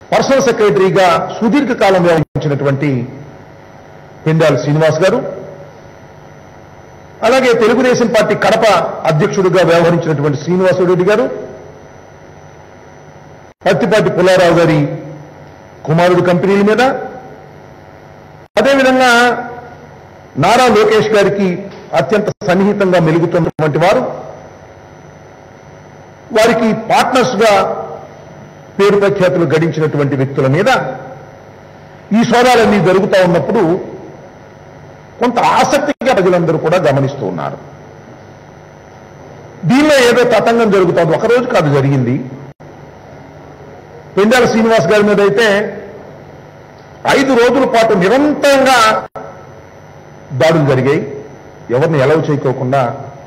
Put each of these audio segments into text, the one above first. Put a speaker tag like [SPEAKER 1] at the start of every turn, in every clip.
[SPEAKER 1] Personal సెక్రటరీగా సుదీర్ఘకాలం వ్యవహరించినటువంటి పెండాల శ్రీనివాస్ గారు అలాగే తెలుగుదేశం పార్టీ కడప అధ్యక్షుడిగా వ్యవహరించినటువంటి శ్రీనివాసరెడ్డి గారు పత్తిపాటి పుల్లారావు గారి కుమారుడు కంపెనీల మీద అదేవిధంగా నారా లోకేష్ గారికి అత్యంత సన్నిహితంగా మెలుగుతున్నటువంటి వారు వారికి పార్ట్నర్స్ గా పేరు ప్రఖ్యాతులు గడించినటువంటి వ్యక్తుల మీద ఈ సోదాలన్నీ జరుగుతూ ఉన్నప్పుడు కొంత ఆసక్తిగా ప్రజలందరూ కూడా గమనిస్తూ ఉన్నారు దీనిలో ఏదో తతంగం జరుగుతోంది ఒకరోజు కాదు జరిగింది పెండాల శ్రీనివాస్ గారి మీద అయితే ఐదు రోజుల పాటు నిరంతరంగా దాడులు జరిగాయి ఎవరిని ఎలవ్ చేయకోకుండా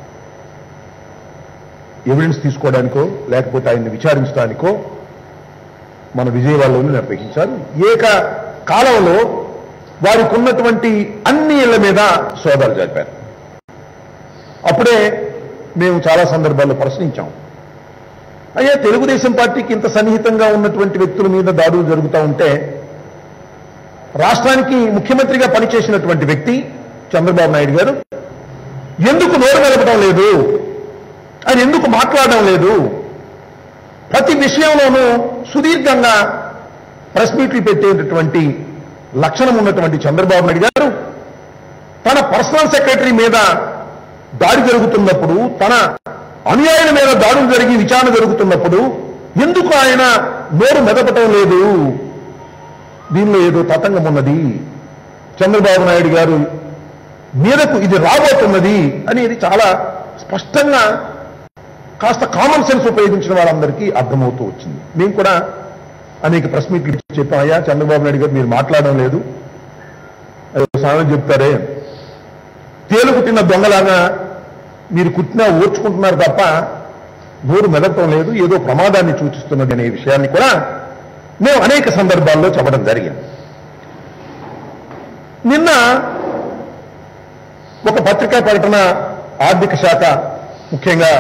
[SPEAKER 1] ఎవిడెన్స్ తీసుకోవడానికో లేకపోతే ఆయన్ని విచారించడానికో మన విజయవాడలోనే నిర్వహించారు ఏక కాలంలో వారికి ఉన్నటువంటి అన్ని ఇళ్ల మీద సోదాలు జరిపారు అప్పుడే మేము చాలా సందర్భాల్లో ప్రశ్నించాం అయ్యా తెలుగుదేశం పార్టీకి ఇంత సన్నిహితంగా ఉన్నటువంటి వ్యక్తుల మీద దాడులు జరుగుతూ ఉంటే రాష్ట్రానికి ముఖ్యమంత్రిగా పనిచేసినటువంటి వ్యక్తి చంద్రబాబు నాయుడు గారు ఎందుకు నోరు వెలపడం లేదు ఆయన ఎందుకు మాట్లాడడం లేదు ప్రతి విషయంలోనూ సుదీర్ఘంగా ప్రెస్ మీట్లు పెట్టేటటువంటి లక్షణం ఉన్నటువంటి చంద్రబాబు నాయుడు గారు తన పర్సనల్ సెక్రటరీ మీద దాడి జరుగుతున్నప్పుడు తన అనుయాయుల మీద దాడులు జరిగి విచారణ జరుగుతున్నప్పుడు ఎందుకు ఆయన నోరు మెదపటం లేదు దీనిలో ఏదో తతంగం ఉన్నది చంద్రబాబు నాయుడు గారు మీదకు ఇది రాబోతున్నది అనేది చాలా స్పష్టంగా కాస్త కామన్ సెన్స్ ఉపయోగించిన వాళ్ళందరికీ అర్థమవుతూ వచ్చింది మేము కూడా అనేక ప్రెస్ మీట్లు ఇచ్చి చెప్పాం అయ్యా చంద్రబాబు నాయుడు గారు మీరు మాట్లాడడం లేదు అది సామెత చెప్తారే తేలు కుట్టిన దొంగలాగా మీరు కుట్టినా ఓర్చుకుంటున్నారు తప్ప నోరు మెదపడం లేదు ఏదో ప్రమాదాన్ని సూచిస్తున్నది అనే విషయాన్ని కూడా మేము అనేక సందర్భాల్లో చెప్పడం జరిగింది నిన్న ఒక పత్రికా ప్రకటన ఆర్థిక శాఖ ముఖ్యంగా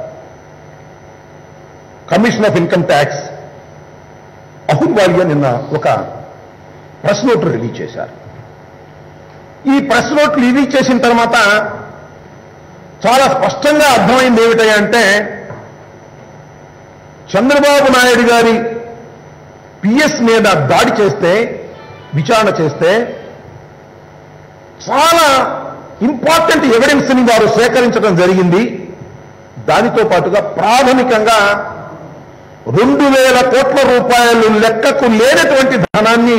[SPEAKER 1] commission of income tax Ahluwalia నిన్న ఒక ప్రెస్ నోట్ రిలీజ్ చేశారు ఈ ప్రెస్ నోట్ రిలీజ్ చేసిన తర్వాత చాలా స్పష్టంగా అర్థమైంది ఏమిటంటే చంద్రబాబు నాయుడు గారి పిఎస్ మీద దాడి చేస్తే విచారణ చేస్తే చాలా ఇంపార్టెంట్ ఎవిడెన్స్ ని వారు సేకరించడం జరిగింది దానితో పాటుగా ప్రాథమికంగా రెండు వేల కోట్ల రూపాయలు లెక్కకు లేనటువంటి ధనాన్ని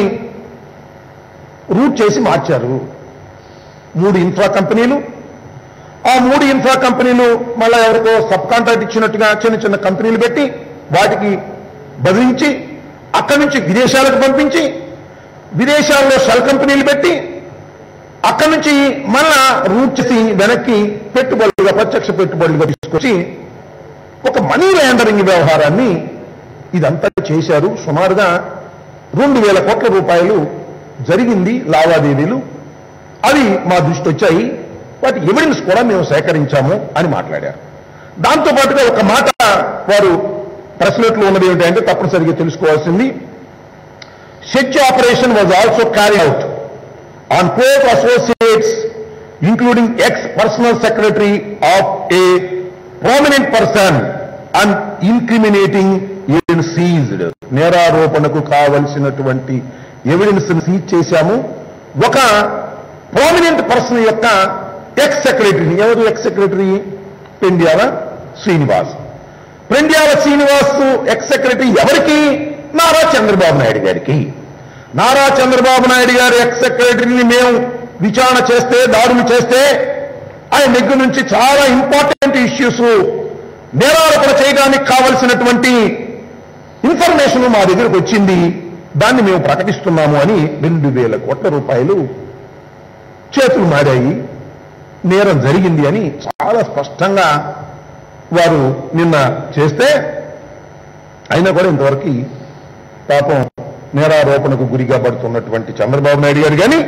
[SPEAKER 1] రూట్ చేసి మార్చారు మూడు ఇన్ఫ్రా కంపెనీలు ఆ మూడు ఇన్ఫ్రా కంపెనీలు మళ్ళా ఎవరికో సబ్ కాంట్రాక్ట్ ఇచ్చినట్టుగా చిన్న చిన్న కంపెనీలు పెట్టి వాటికి బదిలించి అక్కడి నుంచి విదేశాలకు పంపించి విదేశాల్లో షెల్ కంపెనీలు పెట్టి అక్కడి నుంచి మళ్ళా రూట్ చేసి వెనక్కి పెట్టుబడులుగా ప్రత్యక్ష పెట్టుబడులుగా తీసుకొచ్చి ఒక మనీ ల్యాండరింగ్ వ్యవహారాన్ని ఇదంతా చేశారు సుమారుగా రెండు వేల కోట్ల రూపాయలు జరిగింది లావాదేవీలు అవి మా దృష్టి వచ్చాయి వాటి ఎవిడెన్స్ కూడా మేము సేకరించాము అని మాట్లాడారు దాంతో పాటుగా ఒక మాట వారు ప్రెస్ నోట్లో ఉన్నది ఏమిటంటే తప్పనిసరిగా తెలుసుకోవాల్సింది search operation was also carry out on court associates including ex personal secretary of a prominent person and incriminating evidence seized నేరారోపణకు కావలసినటువంటి ఎవిడెన్స్ సీజ్ చేశాము ఒక ప్రామినెంట్ పర్సన్ యొక్క ఎక్స్ సెక్రటరీని ఎవరు ex secretary Pendyala Srinivas Pendyala Srinivas ex secretary ఎవరికి నారా చంద్రబాబు నాయుడు గారికి నారా చంద్రబాబు నాయుడు గారి ఎక్స్ సెక్రటరీని మేము విచారణ చేస్తే దాడులు చేస్తే ఆయన దగ్గర నుంచి చాలా ఇంపార్టెంట్ ఇష్యూస్ నేరారోపణ చేయడానికి కావలసినటువంటి ఇన్ఫర్మేషన్ మా దగ్గరకు వచ్చింది దాన్ని మేము ప్రకటిస్తున్నాము అని రెండు వేల కోట్ల రూపాయలు చేతులు మారాయి నేరం జరిగింది అని చాలా స్పష్టంగా వారు నిన్న చేస్తే అయినా కూడా ఇంతవరకు పాపం నేరారోపణకు గురిగా పడుతున్నటువంటి చంద్రబాబు నాయుడు గారు కానీ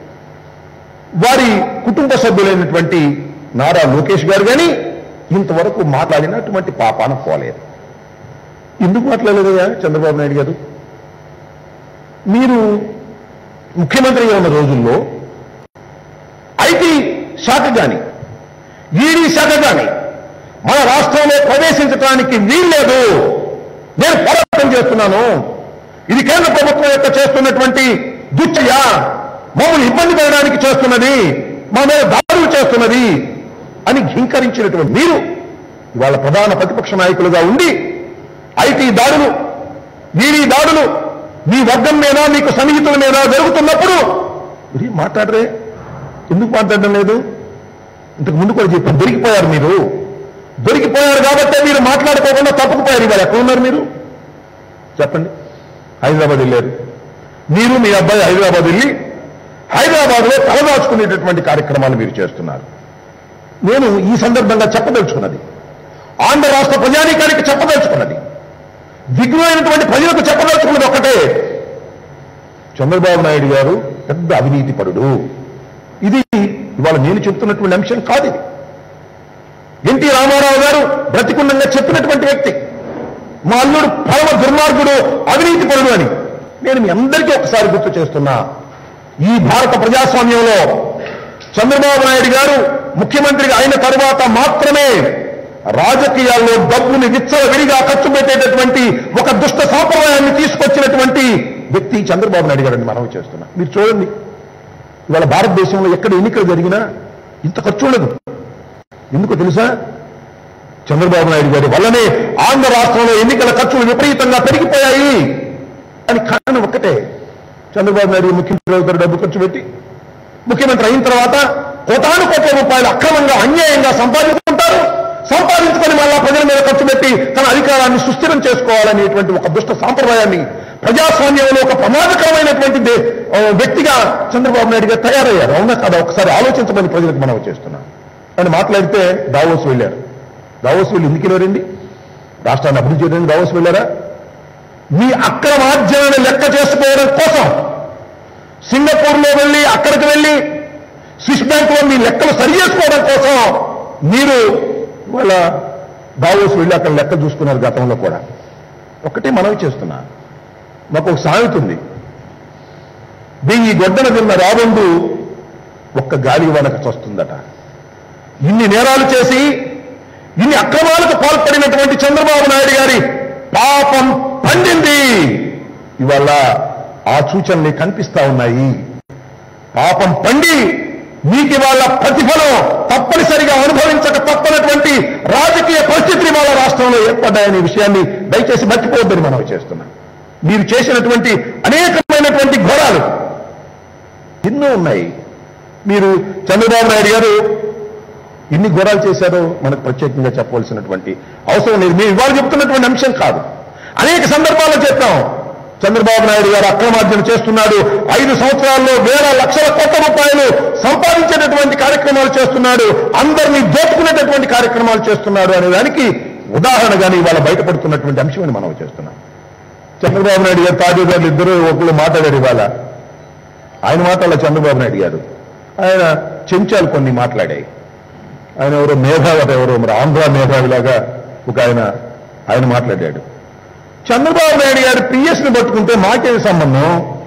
[SPEAKER 1] వారి కుటుంబ సభ్యులైనటువంటి నారా లోకేష్ గారు కానీ ఇంతవరకు మాట్లాడినటువంటి పాపాన పోలేదు ఎందుకు మాట్లాడలేదయ్యా చంద్రబాబు నాయుడు గారు మీరు ముఖ్యమంత్రిగా ఉన్న రోజుల్లో ఐటీ శాఖ కానీ ఈడీ శాఖ కానీ మన రాష్ట్రంలో ప్రవేశించడానికి వీల్లేదు నేను పోరాటం చేస్తున్నాను ఇది కేంద్ర ప్రభుత్వం యొక్క చేస్తున్నటువంటి దుచ్చయ మమ్మల్ని ఇబ్బంది పెట్టడానికి చేస్తున్నది మా మీద దాడులు చేస్తున్నది అని ఘీంకరించినటువంటి మీరు ఇవాళ ప్రధాన ప్రతిపక్ష నాయకులుగా ఉండి ఐటీ దాడులు ఈడీ దాడులు మీ వర్గం మీద మీకు సన్నిహితుల మీద జరుగుతున్నప్పుడు మరి మాట్లాడరే ఎందుకు మాట్లాడడం లేదు ఇంతకు ముందు కూడా చెప్పాను దొరికిపోయారు మీరు దొరికిపోయారు కాబట్టే మీరు మాట్లాడుకోకుండా తప్పుకుపోయారు ఇవాళ ఎక్కడ ఉన్నారు మీరు చెప్పండి హైదరాబాద్ వెళ్ళారు మీరు మీ అబ్బాయి హైదరాబాద్ వెళ్ళి హైదరాబాద్ లో తలదాచుకునేటటువంటి కార్యక్రమాలు మీరు చేస్తున్నారు నేను ఈ సందర్భంగా చెప్పదలుచుకున్నది ఆంధ్ర రాష్ట్ర ప్రజానీకానికి చెప్పదలుచుకున్నది దిగువైనటువంటి ప్రజలకు చెప్పదలుచుకున్నది ఒకటే చంద్రబాబు నాయుడు గారు పెద్ద అవినీతి పరుడు ఇది ఇవాళ నేను చెప్తున్నటువంటి అంశం కాదు ఇది ఎన్టీ రామారావు గారు బ్రతికుండంగా చెప్పినటువంటి వ్యక్తి మా అల్లుడు పరమ దుర్మార్గుడు అవినీతి పరుడు అని నేను మీ అందరికీ ఒకసారి గుర్తు చేస్తున్నా ఈ భారత ప్రజాస్వామ్యంలో చంద్రబాబు నాయుడు గారు ముఖ్యమంత్రిగా అయిన తరువాత మాత్రమే రాజకీయాల్లో డబ్బుని విచ్చలవిడిగా ఖర్చు పెట్టేటటువంటి ఒక దుష్ట సాంప్రదాయాన్ని తీసుకొచ్చినటువంటి వ్యక్తి చంద్రబాబు నాయుడు గారిని మనం చేస్తున్నా మీరు చూడండి ఇవాళ భారతదేశంలో ఎక్కడ ఎన్నికలు జరిగినా ఇంత ఖర్చు ఉండదు ఎందుకో తెలుసా చంద్రబాబు నాయుడు గారి వల్లనే ఆంధ్ర రాష్ట్రంలో ఎన్నికల ఖర్చులు విపరీతంగా పెరిగిపోయాయి అని కారణం ఒక్కటే చంద్రబాబు నాయుడు ముఖ్యమంత్రి అవుతారు డబ్బు ఖర్చు పెట్టి ముఖ్యమంత్రి అయిన తర్వాత కోటాను కోట్ల రూపాయలు అక్రమంగా అన్యాయంగా సంపాదించుకుంటారు సంపాదించుకొని మళ్ళా ప్రజల మీద ఖర్చు పెట్టి తన అధికారాన్ని సుస్థిరం చేసుకోవాలనేటువంటి ఒక దుష్ట సాంప్రదాయాన్ని ప్రజాస్వామ్యంలో ఒక ప్రమాదకరమైనటువంటి దే- ఆ, వ్యక్తిగా చంద్రబాబు నాయుడు గారు తయారయ్యారు అవునా కదా ఒకసారి ఆలోచించమని ప్రజలకు మనం చేస్తున్నాం అని మాట్లాడితే దావోస్ వెళ్ళారు దావోస్ వెళ్ళి ఎందుకు వెళ్ళారండి రాష్ట్రాన్ని అభివృద్ధి చేయడానికి దావోస్ వెళ్ళారా మీ అక్రమార్జనను లెక్క చేసుకోవడం కోసం సింగపూర్ లో వెళ్ళి అక్కడికి వెళ్ళి స్విస్ బ్యాంక్ లో మీ లెక్కలు సరి చేసుకోవడం కోసం మీరు వాళ్ళ దావోస్ వెళ్ళి అక్కడ లెక్క చూసుకున్నారు గతంలో కూడా ఒకటే మనవి చేస్తున్నా మాకు ఒక సామెత ఉంది వెయ్యి గొడ్డన తిన్న రాబండు ఒక్క గాలి వనక చస్తుందట ఇన్ని నేరాలు చేసి ఇన్ని అక్రమాలకు పాల్పడినటువంటి చంద్రబాబు నాయుడు గారి పాపం పండింది ఇవాళ ఆ సూచనలు కనిపిస్తా ఉన్నాయి పాపం పండి మీకు ఇవాళ ప్రతిఫలం తప్పనిసరిగా అనుభవించక తప్పనటువంటి రాజకీయ పరిస్థితులు ఇవాళ రాష్ట్రంలో ఏర్పడ్డాయనే విషయాన్ని దయచేసి మర్చిపోవద్దని మనం చేస్తున్నాం మీరు చేసినటువంటి అనేకమైనటువంటి ఘోరాలు ఎన్నో ఉన్నాయి మీరు చంద్రబాబు నాయుడు గారు ఎన్ని ఘోరాలు చేశారో మనకు ప్రత్యేకంగా చెప్పవలసినటువంటి అవసరం లేదు మేము ఇవాళ చెప్తున్నటువంటి అంశం కాదు అనేక సందర్భాల్లో చెప్పాం చంద్రబాబు నాయుడు గారు అక్రమార్జన చేస్తున్నాడు ఐదు సంవత్సరాల్లో వేల లక్షల కోట్ల రూపాయలు సంపాదించేటటువంటి కార్యక్రమాలు చేస్తున్నాడు అందరినీ దోచుకునేటటువంటి కార్యక్రమాలు చేస్తున్నాడు అనే దానికి ఉదాహరణగానే ఇవాళ బయటపడుతున్నటువంటి అంశమని మనం చేస్తున్నాం చంద్రబాబు నాయుడు గారు తాజాదారులు ఇద్దరు ఒకళ్ళు మాట్లాడారు ఇవాళ ఆయన మాట్లాడాల చంద్రబాబు నాయుడు గారు ఆయన చెంచాలు కొన్ని మాట్లాడాయి ఆయన ఎవరో మేధావి అట ఎవరో మరి ఆంధ్ర మేధావిలాగా ఒక ఆయన ఆయన మాట్లాడాడు చంద్రబాబు నాయుడు గారు పిఎస్ ని పట్టుకుంటే మాకేం సంబంధం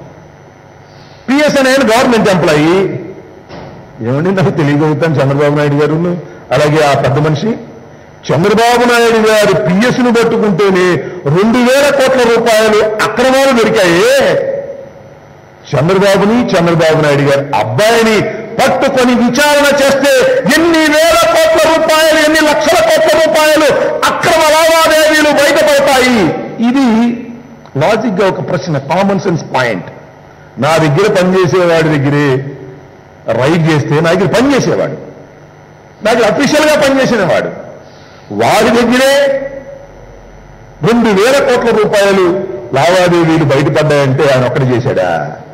[SPEAKER 1] పిఎస్ అనే ఆయన గవర్నమెంట్ ఎంప్లాయీ ఏమండి నాకు తెలియగలుగుతాను చంద్రబాబు నాయుడు గారు అలాగే ఆ పెద్ద మనిషి చంద్రబాబు నాయుడు గారు పిఎస్ ను పట్టుకుంటేనే రెండు వేల కోట్ల రూపాయలు అక్రమాలు దొరికాయే చంద్రబాబుని చంద్రబాబు నాయుడు గారి అబ్బాయిని పట్టుకొని విచారణ చేస్తే ఎన్ని వేల కోట్ల రూపాయలు ఎన్ని లక్షల కోట్ల రూపాయలు అక్రమ లావాదేవీలు బయటపడతాయి ఇది లాజిక్ గా ఒక ప్రశ్న కామన్ సెన్స్ పాయింట్ నా దగ్గర పనిచేసేవాడి దగ్గరే రైడ్ చేస్తే నా దగ్గర పనిచేసేవాడు నా దగ్గర అఫీషియల్ గా పనిచేసినవాడు వాడి దగ్గరే రెండు వేల కోట్ల రూపాయలు లావాదేవీలు బయటపడ్డాయంటే ఆయన ఒక్కటి చేశాడా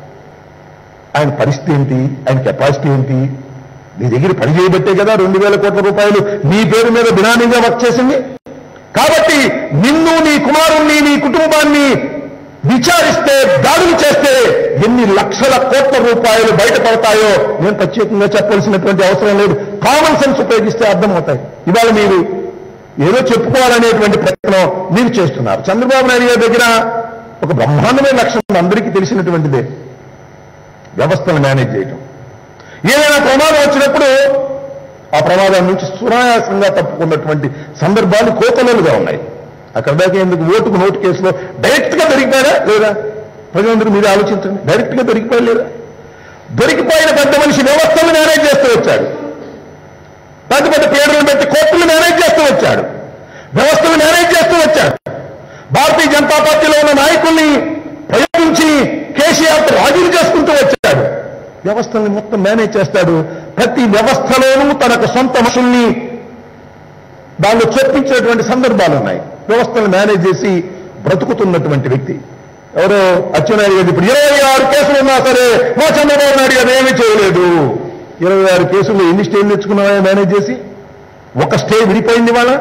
[SPEAKER 1] ఆయన పరిస్థితి ఏంటి ఆయన కెపాసిటీ ఏంటి నీ దగ్గర పని చేయబట్టే కదా రెండు వేల కోట్ల రూపాయలు నీ పేరు మీద బినామీగా వర్క్ చేసింది కాబట్టి నిన్ను నీ కుమారుణ్ణి నీ కుటుంబాన్ని విచారిస్తే దాడులు చేస్తే ఎన్ని లక్షల కోట్ల రూపాయలు బయటపడతాయో నేను ప్రత్యేకంగా చెప్పవలసినటువంటి అవసరం లేదు కామన్ సెన్స్ ఉపయోగిస్తే అర్థమవుతాయి ఇవాళ మీరు ఏదో చెప్పుకోవాలనేటువంటి ప్రయత్నం మీరు చేస్తున్నారు చంద్రబాబు నాయుడు గారి దగ్గర ఒక బ్రహ్మాండమైన లక్షణం అందరికీ తెలిసినటువంటిదే వ్యవస్థను మేనేజ్ చేయటం ఏదైనా ప్రమాదం వచ్చినప్పుడు ఆ ప్రమాదం నుంచి సునాయాసంగా తప్పుకున్నటువంటి సందర్భాలు కోతలుగా ఉన్నాయి అక్కడ దాకా ఎందుకు ఓటుకు నోటు కేసులో డైరెక్ట్ గా దొరికిపోయారా లేదా ప్రజలందరూ మీరు ఆలోచించండి డైరెక్ట్ గా దొరికిపోయారు లేదా దొరికిపోయిన పెద్ద మనిషి వ్యవస్థను మేనేజ్ చేస్తూ వచ్చాడు పెద్ద పెద్ద పేర్లను పెట్టి కోర్టులు మేనేజ్ చేస్తూ వచ్చాడు వ్యవస్థను మేనేజ్ చేస్తూ వచ్చాడు భారతీయ జనతా పార్టీలో ఉన్న నాయకుల్ని ప్రయోగించి కేసీఆర్ రాజీలు చేసుకుంటూ వచ్చాడు వ్యవస్థల్ని మొత్తం మేనేజ్ చేస్తాడు ప్రతి వ్యవస్థలోనూ తనకు సొంత మనుషుల్ని దానిలో చొప్పించేటువంటి సందర్భాలు ఉన్నాయి వ్యవస్థను మేనేజ్ చేసి బ్రతుకుతున్నటువంటి వ్యక్తి ఎవరో అచ్చెన్నాయుడు గారు ఇప్పుడు ఇరవై ఆరు కేసులు ఉన్నా సరే మా చంద్రబాబు నాయుడు గారు ఏమీ చేయలేదు ఇరవై ఆరు కేసులు ఎన్ని స్టేలు తెచ్చుకున్నావా మేనేజ్ చేసి ఒక స్టే విడిపోయింది వాళ్ళ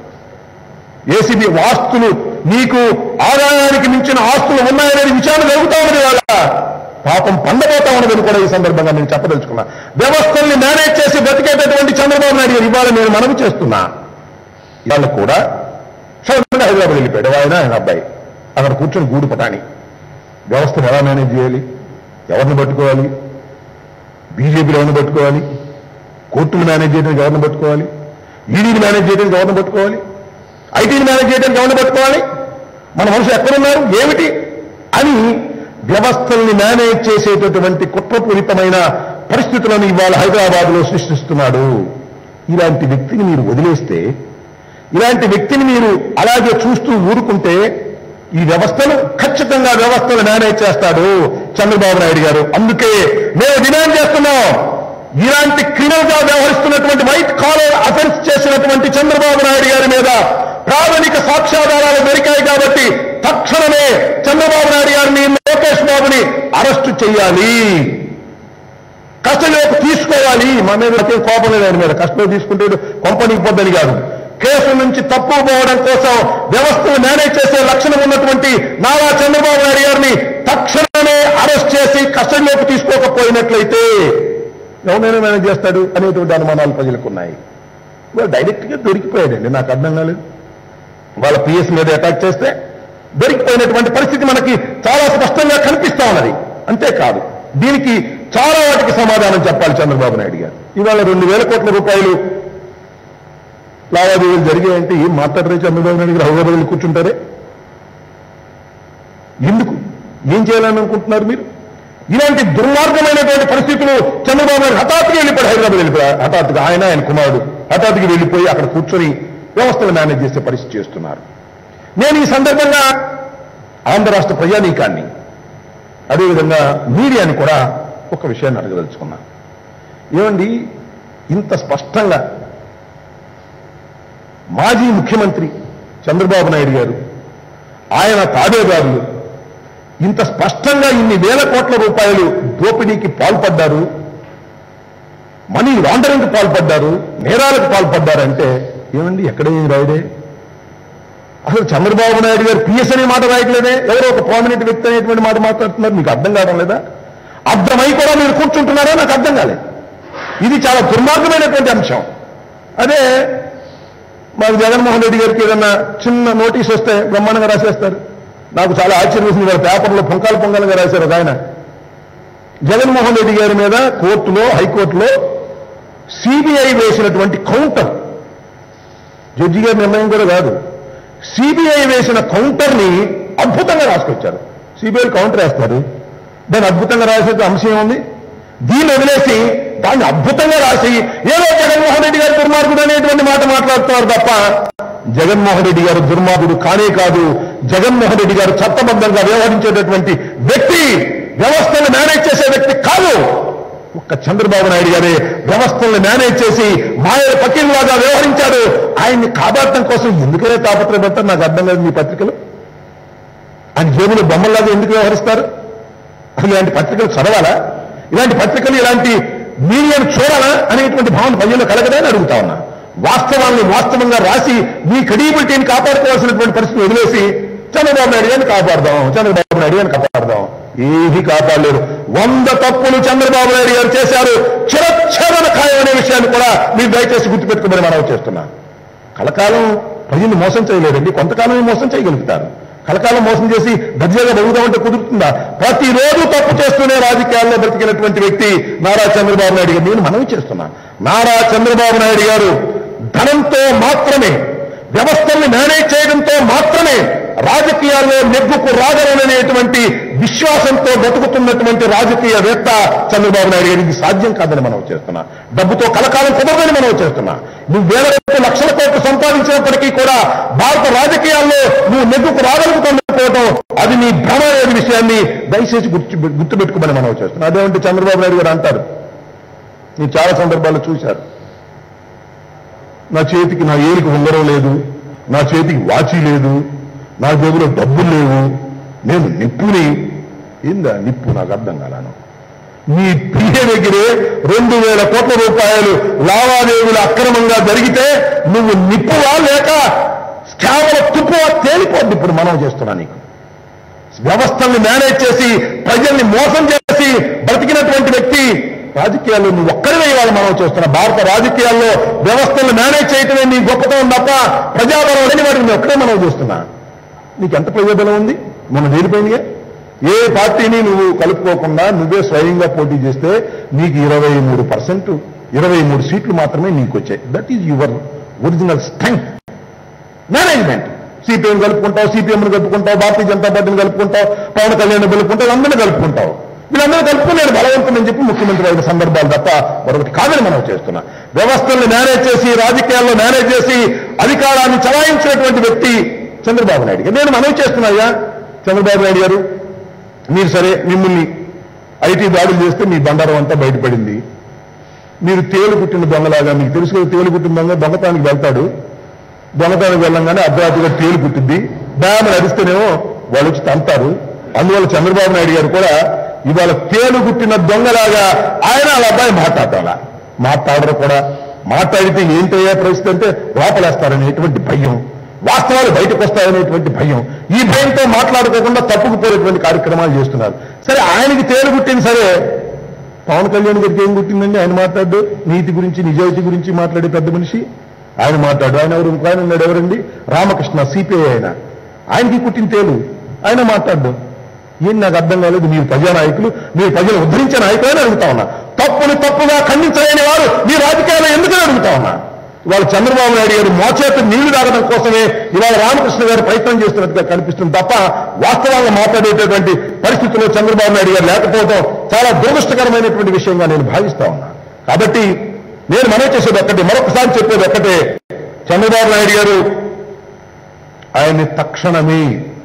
[SPEAKER 1] ఏసీబీ ఆస్తులు నీకు ఆదాయానికి మించిన ఆస్తులు ఉన్నాయనేది విచారణ జరుగుతా ఉన్నది వాళ్ళ పాపం పండబోతా ఉన్నదని కూడా ఈ సందర్భంగా నేను చెప్పదలుచుకున్నా వ్యవస్థల్ని మేనేజ్ చేసి బ్రతికేటటువంటి చంద్రబాబు నాయుడు గారు ఇవాళ నేను మనవి చేస్తున్నా ఇవాళ కూడా సడన్గా హైదరాబాద్ వెళ్ళిపోయాడు ఆయన ఆయన అబ్బాయి అక్కడ కూర్చొని గూడు పటాని వ్యవస్థను ఎలా మేనేజ్ చేయాలి ఎవరిని పట్టుకోవాలి బీజేపీలో ఎవరిని పట్టుకోవాలి కోర్టులు మేనేజ్ చేయడానికి ఎవరిని పట్టుకోవాలి ఈడీని మేనేజ్ చేయడానికి ఎవరిని పట్టుకోవాలి ఐటీని మేనేజ్ చేయడానికి ఎవరిని పట్టుకోవాలి మన మనుషులు ఎక్కడున్నారు ఏమిటి అని వ్యవస్థల్ని మేనేజ్ చేసేటటువంటి కుట్రపూరితమైన పరిస్థితులను ఇవాళ హైదరాబాద్ లో సృష్టిస్తున్నాడు ఇలాంటి వ్యక్తిని మీరు వదిలేస్తే ఇలాంటి వ్యక్తిని మీరు అలాగే చూస్తూ ఊరుకుంటే ఈ వ్యవస్థను ఖచ్చితంగా వ్యవస్థను మేనేజ్ చేస్తాడు చంద్రబాబు నాయుడు గారు అందుకే మేము డిమాండ్ చేస్తున్నాం ఇలాంటి క్రిమినల్ గా వ్యవహరిస్తున్నటువంటి వైట్ కాలర్ అఫెన్స్ చేసినటువంటి చంద్రబాబు నాయుడు గారి మీద ప్రాథమిక సాక్ష్యాధారాలు దొరికాయి కాబట్టి తక్షణమే చంద్రబాబు నాయుడు గారిని లోకేష్ బాబుని అరెస్టు చేయాలి కస్టడీలోకి తీసుకోవాలి మా మీద నాకేం కోపం లేదు ఆయన మీద కస్టడీ తీసుకుంటే కొంపనీకి పొద్దని కాదు కేసు నుంచి తప్పు పోవడం కోసం వ్యవస్థను మేనేజ్ చేసే లక్షణం ఉన్నటువంటి నారా చంద్రబాబు నాయుడు గారిని తక్షణమే అరెస్ట్ చేసి కస్టడీలోకి తీసుకోకపోయినట్లయితే ఎవరైనా మేనేజ్ చేస్తాడు అనేటువంటి అనుమానాలు ప్రజలకు ఉన్నాయి ఇవాళ డైరెక్ట్ గా దొరికిపోయాడండి నాకు అర్థం కాలేదు వాళ్ళ పిఎస్ మీద అటాక్ చేస్తే దొరికిపోయినటువంటి పరిస్థితి మనకి చాలా స్పష్టంగా కనిపిస్తా ఉన్నది అంతేకాదు దీనికి చాలా వాటికి సమాధానం చెప్పాలి చంద్రబాబు నాయుడు గారు ఇవాళ రెండు వేల కోట్ల రూపాయలు లావాదేవీలు జరిగాయంటే ఏం మాట్లాడరే చంద్రబాబు నాయుడు గారు హైదరాబాద్ వెళ్ళి కూర్చుంటారే ఎందుకు ఏం చేయాలని అనుకుంటున్నారు మీరు ఇలాంటి దుర్మార్గమైనటువంటి పరిస్థితులు చంద్రబాబు నాయుడు హఠాత్తుగా వెళ్ళిపోయాడు హైదరాబాద్ వెళ్ళిపోయాడు హఠాత్తుగా ఆయన ఆయన కుమారుడు హఠాత్తుగా వెళ్ళిపోయి అక్కడ కూర్చొని వ్యవస్థలు మేనేజ్ చేసే పరిస్థితి చేస్తున్నారు నేను ఈ సందర్భంగా ఆంధ్ర రాష్ట్ర ప్రజానీకాన్ని అదేవిధంగా మీడియాని కూడా ఒక విషయాన్ని అడగదలుచుకున్నా ఏమండి ఇంత స్పష్టంగా మాజీ ముఖ్యమంత్రి చంద్రబాబు నాయుడు గారు ఆయన తాబేదారులు ఇంత స్పష్టంగా ఇన్ని వేల కోట్ల రూపాయలు దోపిడీకి పాల్పడ్డారు మనీ లాండరింగ్కి పాల్పడ్డారు నేరాలకు పాల్పడ్డారంటే ఏమండి ఎక్కడ ఏం రాయడే అసలు చంద్రబాబు నాయుడు గారు పిఎస్ అనే మాట రాయట్లేదే ఎవరో ఒక ప్రామినెంట్ వ్యక్తి అనేటువంటి మాట మాట్లాడుతున్నారు మీకు అర్థం కావడం లేదా అర్థమై కూడా మీరు కూర్చుంటున్నారా నాకు అర్థం కాలేదు ఇది చాలా దుర్మార్గమైనటువంటి అంశం అదే మాకు జగన్మోహన్ రెడ్డి గారికి ఏదన్నా చిన్న నోటీస్ వస్తే బ్రహ్మాండంగా రాసేస్తారు నాకు చాలా ఆశ్చర్యం వేసింది వాళ్ళ పేపర్లో పొంకాలు పొంగలుగా రాశారు ఒక ఆయన జగన్మోహన్ రెడ్డి గారి మీద కోర్టులో హైకోర్టులో సిబిఐ వేసినటువంటి కౌంటర్ జడ్జి గారి నిర్ణయం కూడా కాదు సిబిఐ వేసిన కౌంటర్ని అద్భుతంగా రాసుకొచ్చారు సిబిఐ కౌంటర్ వేస్తారు దాన్ని అద్భుతంగా రాసే అంశం ఏముంది దీన్ని వదిలేసి దాన్ని అద్భుతంగా రాసి ఏదో జగన్మోహన్ రెడ్డి గారు దుర్మార్గుడు అనేటువంటి మాట మాట్లాడుతున్నారు తప్ప జగన్మోహన్ రెడ్డి గారు దుర్మార్గుడు కానే కాదు జగన్మోహన్ రెడ్డి గారు చట్టబద్ధంగా వ్యవహరించేటటువంటి వ్యక్తి వ్యవస్థను మేనేజ్ చేసే వ్యక్తి కాదు ఒక్క చంద్రబాబు నాయుడు గారే వ్యవస్థలను మేనేజ్ చేసి మాయ పకీల్లాగా వ్యవహరించాడు ఆయన్ని కాపాడటం కోసం ఎందుకనే తాపత్రయపడతారు నాకు అర్థం లేదు మీ పత్రికలు ఆయన జేబులు బొమ్మల్లాగా ఎందుకు వ్యవహరిస్తారు అసలు ఇలాంటి పత్రికలు చదవాలా ఇలాంటి పత్రికలు ఇలాంటి మీడియాను చూడాలా అనేటువంటి భావన ప్రజల్లో కలగదని అడుగుతా ఉన్నా వాస్తవాన్ని వాస్తవంగా రాసి మీ క్రెడిబిలిటీని కాపాడుకోవాల్సినటువంటి పరిస్థితి వదిలేసి చంద్రబాబు నాయుడు గారిని కాపాడదాం చంద్రబాబు నాయుడు గారిని కాపాడదాం ఏమీ కాపాడలేరు వంద తప్పులు చంద్రబాబు నాయుడు గారు చేశారు చిరచ్ఛేదన ఖాయం అనే విషయాన్ని కూడా మీరు దయచేసి గుర్తుపెట్టుకోమని మనం చేస్తున్నాను కలకాలం ప్రజల్ని మోసం చేయలేదండి కొంతకాలమే మోసం చేయగలుగుతారు కలకాలం మోసం చేసి దర్జాగా బతుకుదామంటే కుదురుతుందా ప్రతిరోజు తప్పు చేస్తూనే రాజకీయాల్లో బ్రతికినటువంటి వ్యక్తి నారా చంద్రబాబు నాయుడు గారు నేను మనవి చేస్తున్నా నారా చంద్రబాబు నాయుడు గారు ధనంతో మాత్రమే వ్యవస్థల్ని మేనేజ్ చేయడంతో మాత్రమే రాజకీయాల్లో నెగ్గుకు రాగలననేటువంటి విశ్వాసంతో బతుకుతున్నటువంటి రాజకీయవేత్త చంద్రబాబు నాయుడు గారు ఇది సాధ్యం కాదని మనం చేస్తున్నా డబ్బుతో కలకాలం కుదరదని మనం చేస్తున్నా నువ్వు వేల కోట్లు లక్షల కోట్లు సంపాదించినప్పటికీ కూడా భారత రాజకీయాల్లో నువ్వు నెగ్గుకు రాగలుగుతుండకపోవడం అది నీ భ్రమ అనే విషయాన్ని దయచేసి గుర్తు గుర్తుపెట్టుకోమని మనం చేస్తున్నాం అదేమంటే చంద్రబాబు నాయుడు గారు అంటారు నేను చాలా సందర్భాల్లో చూశారు నా చేతికి నా ఏలికి ఉంగరం లేదు నా చేతికి వాచి లేదు నా జేబులో డబ్బులు లేవు నేను నిప్పుని ఏందా నిప్పు నాకు అర్థం కాలను నీ పిఏ దగ్గరే రెండు వేల కోట్ల రూపాయలు లావాదేవీలు అక్రమంగా జరిగితే నువ్వు నిప్పువా లేక కేవలం తుప్పువా తేలిపోద్ది ఇప్పుడు మనం చేస్తున్నా నీకు వ్యవస్థల్ని మేనేజ్ చేసి ప్రజల్ని మోసం చేసి బ్రతికినటువంటి వ్యక్తి రాజకీయాల్లో నువ్వు ఒక్కరివే ఇవాళ మనం చేస్తున్నా భారత రాజకీయాల్లో వ్యవస్థలను మేనేజ్ చేయటమే నీ గొప్పతనం తప్ప ప్రజాబలం లేని వాటిని నేను ఒక్కడే మనం చూస్తున్నా నీకు ఎంత ప్రజాబలం ఉంది మొన్న తేలిపోయిందిగా ఏ పార్టీని నువ్వు కలుపుకోకుండా నువ్వే స్వయంగా పోటీ చేస్తే నీకు ఇరవై మూడు పర్సెంట్ ఇరవై మూడు సీట్లు మాత్రమే నీకు వచ్చాయి that is your original strength management CPM కలుపుకుంటావు సిపిఎంను కలుపుకుంటావు భారతీయ జనతా పార్టీని కలుపుకుంటావు పవన్ కళ్యాణ్ కలుపుకుంటావు అందరినీ కలుపుకుంటావు వీళ్ళందరూ కలుపుకుని నేను బలవంతుని చెప్పి ముఖ్యమంత్రి అయిన సందర్భాలు తప్ప మరొకటి కాదని మనం చేస్తున్నా వ్యవస్థల్ని మేనేజ్ చేసి రాజకీయాల్లో మేనేజ్ చేసి అధికారాన్ని చలాయించినటువంటి వ్యక్తి చంద్రబాబు నాయుడు గారు నేను మనవి చేస్తున్నాయ్యా చంద్రబాబు నాయుడు గారు మీరు సరే మిమ్మల్ని ఐటీ దాడులు చేస్తే మీ బండారం అంతా బయటపడింది మీరు తేలు పుట్టిన దొంగలాగా మీకు తెలుసు కదా తేలు పుట్టిన దొంగ దొంగతానికి వెళ్తాడు దొంగతనానికి వెళ్ళంగానే అర్ధరాత్రిగా తేలు పుట్టింది డ్యామ్ అరిస్తేనేమో వాళ్ళు వచ్చి తంతారు అందువల్ల చంద్రబాబు నాయుడు గారు కూడా ఇవాళ తేలు పుట్టిన దొంగలాగా ఆయన వాళ్ళ అబ్బాయి మాట్లాడాలా మాట్లాడరు కూడా మాట్లాడితే ఏంటయ్యే పరిస్థితి అంటే లోపలేస్తారనేటువంటి భయం వాస్తవాలు బయటకు వస్తాయనేటువంటి భయం ఈ భయంతో మాట్లాడుకోకుండా తప్పుకుపోయేటువంటి కార్యక్రమాలు చేస్తున్నారు సరే ఆయనకి తేలు పుట్టింది సరే పవన్ కళ్యాణ్ గారికి ఏం పుట్టిందండి ఆయన మాట్లాడు నీతి గురించి నిజాయితీ గురించి మాట్లాడే పెద్ద మనిషి ఆయన మాట్లాడు ఆయన ఎవరు ఇంకో ఆయన ఉన్నాడు ఎవరండి రామకృష్ణ సిపిఐ ఆయన ఆయనకి పుట్టిన తేలు ఆయన మాట్లాడు ఏం నాకు అర్థం కాలేదు మీరు ప్రజానాయకులు మీరు ప్రజలు ఉద్ధరించే నాయకులని అడుగుతా ఉన్నా తప్పుని తప్పుగా ఖండించలేని వారు మీ రాజకీయాల్లో ఎందుకని అడుగుతా ఉన్నా ఇవాళ చంద్రబాబు నాయుడు గారు మోచేత నీళ్లు తాగడం కోసమే ఇవాళ రామకృష్ణ గారు ప్రయత్నం చేస్తున్నట్టుగా కనిపిస్తుంది తప్ప వాస్తవంగా మాట్లాడేటటువంటి పరిస్థితుల్లో చంద్రబాబు నాయుడు గారు లేకపోవడం చాలా దురదృష్టకరమైనటువంటి విషయంగా నేను భావిస్తా ఉన్నా కాబట్టి నేను మనవి చేసేది ఒక్కటే మరొకసారి చెప్పేది ఒక్కటే చంద్రబాబు నాయుడు గారు ఆయన్ని తక్షణమే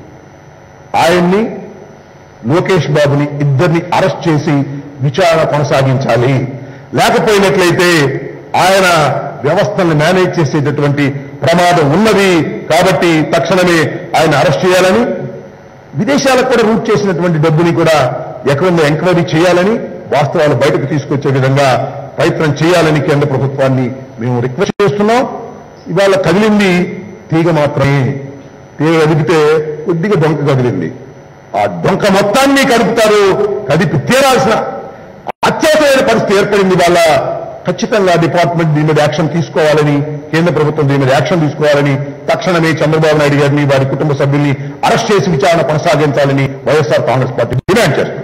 [SPEAKER 1] ఆయన్ని లోకేష్ బాబుని ఇద్దరిని అరెస్ట్ చేసి విచారణ కొనసాగించాలి లేకపోయినట్లయితే ఆయన వ్యవస్థల్ని మేనేజ్ చేసేటటువంటి ప్రమాదం ఉన్నది కాబట్టి తక్షణమే ఆయన అరెస్ట్ చేయాలని విదేశాలకు కూడా రూట్ చేసినటువంటి డబ్బుని కూడా ఎక్కడుందో ఎంక్వైరీ చేయాలని వాస్తవాలు బయటకు తీసుకొచ్చే విధంగా ప్రయత్నం చేయాలని కేంద్ర ప్రభుత్వాన్ని మేము రిక్వెస్ట్ చేస్తున్నాం ఇవాళ కదిలింది తీగ మాత్రమే తీగ కదిపితే కొద్దిగా డొంక కదిలింది ఆ డొంక మొత్తాన్ని కలుపుతారు కదిపి తీరాల్సిన అత్యవసరమైన పరిస్థితి ఏర్పడింది వాళ్ళ ఖచ్చితంగా డిపార్ట్మెంట్ దీని మీద యాక్షన్ తీసుకోవాలని కేంద్ర ప్రభుత్వం దీని మీద యాక్షన్ తీసుకోవాలని తక్షణమే చంద్రబాబు నాయుడు గారిని వారి కుటుంబ సభ్యుల్ని అరెస్ట్ చేసి విచారణ కొనసాగించాలని వైఎస్ఆర్ కాంగ్రెస్ పార్టీ డిమాండ్ చేస్తుంది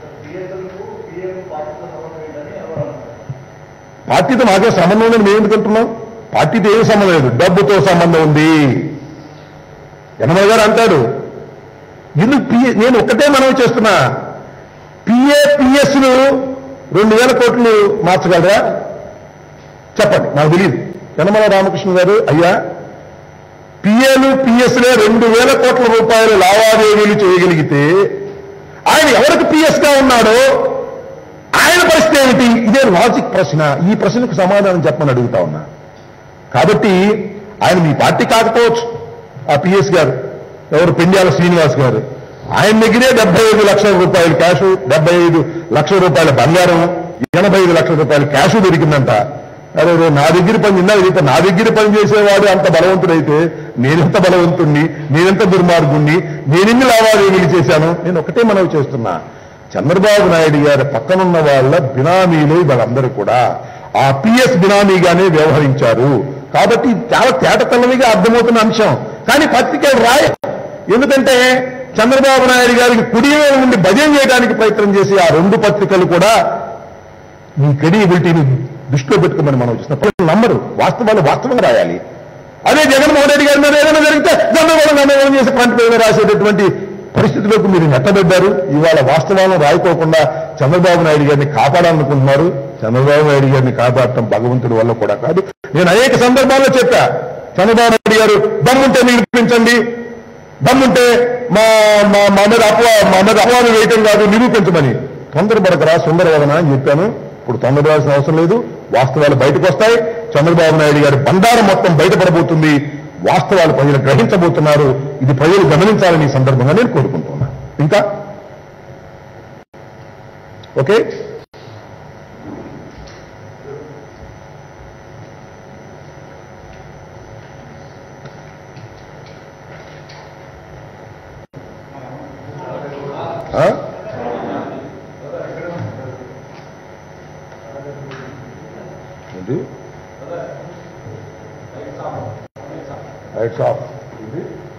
[SPEAKER 1] పార్టీతో మాకే సంబంధం ఉందని మేము ఎందుకు అంటున్నాం పార్టీతో ఏం సంబంధం లేదు డబ్బుతో సంబంధం ఉంది యనమల గారు అంటాడు ఎందుకు పిఏ నేను ఒక్కటే మనవి చేస్తున్నా పిఏ పిఎస్లు రెండు వేల కోట్లు మార్చగలరా చెప్పండి నాకు తెలియదు యనమల రామకృష్ణ గారు అయ్యా పిఏలు పిఎస్లే రెండు వేల కోట్ల రూపాయల లావాదేవీలు చేయగలిగితే ఆయన ఎవరికి పిఎస్ గా ఉన్నాడో ఆయన పరిస్థితి ఏమిటి ఇదే లాజిక్ ప్రశ్న ఈ ప్రశ్నకు సమాధానం చెప్పమని అడుగుతా ఉన్నా కాబట్టి ఆయన మీ పార్టీ కాకపోవచ్చు ఆ పిఎస్ గారు ఎవరు పెండ్యాల శ్రీనివాస్ గారు ఆయన దగ్గరే డెబ్బై ఐదు లక్షల రూపాయలు క్యాష్ డెబ్బై ఐదు లక్షల రూపాయల బంగారం ఎనభై ఐదు లక్షల రూపాయల క్యాష్ దొరికిందంట అరే రే, నా దగ్గర పని ఇందా అయితే నా దగ్గర పని చేసేవాడు అంత బలవంతుడైతే నేనెంత బలవంతుణ్ణి నేనెంత దుర్మార్గుణ్ణి నేనెన్ని లావాదేవీలు చేశాను నేను ఒకటే మనవి చేస్తున్నా చంద్రబాబు నాయుడు గారి పక్కనున్న వాళ్ళ బినామీలు వాళ్ళందరూ కూడా ఆ పిఎస్ బినామీగానే వ్యవహరించారు కాబట్టి ఇది చాలా తేటతెల్లవిగా అర్థమవుతున్న అంశం కానీ పత్రికలు రాయ ఎందుకంటే చంద్రబాబు నాయుడు గారికి కుడి వైపు నుండి భజన చేయడానికి ప్రయత్నం చేసి ఆ రెండు పత్రికలు కూడా మీ క్రెడిబిలిటీని దృష్టిలో పెట్టుకోమని మనం చూసిన ప్రజలు నమ్మరు వాస్తవాలు వాస్తవంగా రాయాలి అదే జగన్మోహన్ రెడ్డి గారి మీద ఏదైనా జరిగితే గందరగోళం గందరగోళం చేసి ఫ్రంట్ పేజ్ మీద రాసేటటువంటి పరిస్థితులకు మీరు నెట్టబడ్డారు ఇవాళ వాస్తవాలను రాయకోకుండా చంద్రబాబు నాయుడు గారిని కాపాడాలనుకుంటున్నారు చంద్రబాబు నాయుడు గారిని కాపాడటం భగవంతుడి వల్ల కూడా కాదు నేను అనేక సందర్భాల్లో చెప్పా చంద్రబాబు నాయుడు గారు దమ్ముంటే నిరూపించండి దమ్ముంటే మా మా మా మీద అపవా మా మీద అపవాదం వేయటం కాదు నిరూపించమని తొందరపడకరా సుందరవదన అని చెప్పాను ఇప్పుడు తొందరపడాల్సిన అవసరం లేదు వాస్తవాలు బయటకు వస్తాయి చంద్రబాబు నాయుడు గారి బండారం మొత్తం బయటపడబోతుంది వాస్తవాలు ప్రజలు గ్రహించబోతున్నారు ఇది ప్రజలు గమనించాలని ఈ సందర్భంగా నేను కోరుకుంటున్నా ఇంకా ఓకే ఆ? ఏంటి రైట్స్ ఆఫ్ ఇది